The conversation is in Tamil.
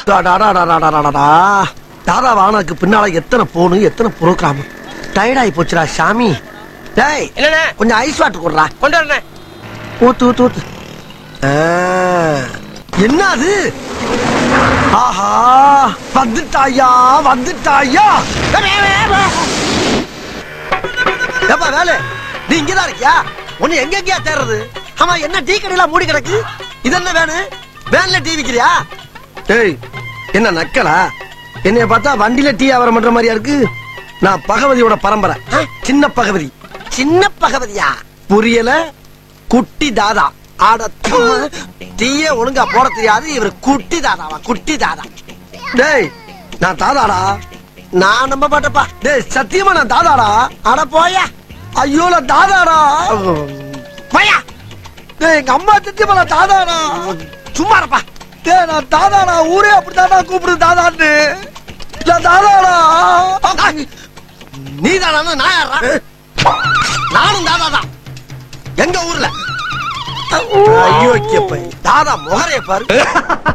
டாடாடாடாடாடாடா. தாதா வானதுக்கு பின்னால எத்தனை போனு எத்தனை ப்ரோக்ராம் டயர்டாயி போச்சுடா சாமி டேய் என்னண்ணே கொஞ்சம் ஐஸ் வாட்டர் கொடுறா கொண்டு வரேன் ஊத்து ஊத்து ஊத்து ஆ, என்ன அது ஆஹா வந்துட்டாயா வந்துட்டாயா ஏப்பா வேலை நீ இங்கதான் இருக்கியா உன்னை எங்க எங்கயா தேடுறது ஆமா என்ன டீ கடையில மூடி கிடக்கு இது என்ன வேணு வேன்ல டீ விக்கிறியா டேய் என்ன நக்கலா என்னைய பார்த்தா வண்டியில டீ வியாபாரம் பண்ற மாதிரியா இருக்கு நான் பகவதியோட பரம்பரை ஆ, சின்ன பகவதி சின்ன பகவதியா புரியல குட்டி தாதா ஆட டீயே ஒழுங்கா போட தெரியாது இவர் குட்டி தாதாவா குட்டி தாதா டேய் நான் தாதாடா நான் நம்ப மாட்டேப்பா டேய் சத்தியமா நான் தாதாடா அட போயா ஐயோ நான் தாதாடா போயா டேய் எங்க அம்மா சத்தியமா நான் தாதாடா சும்மா இருப்பா டேய் நான் தாதாடா ஊரே அப்படித்தாடா கூப்பிடுது தாதான்னு நான் தாதாடா நீ தானா நான் யாரா நானும் தாதாதான் எங்க ஊர்ல ஐயோ தாதா முகரைய பாரு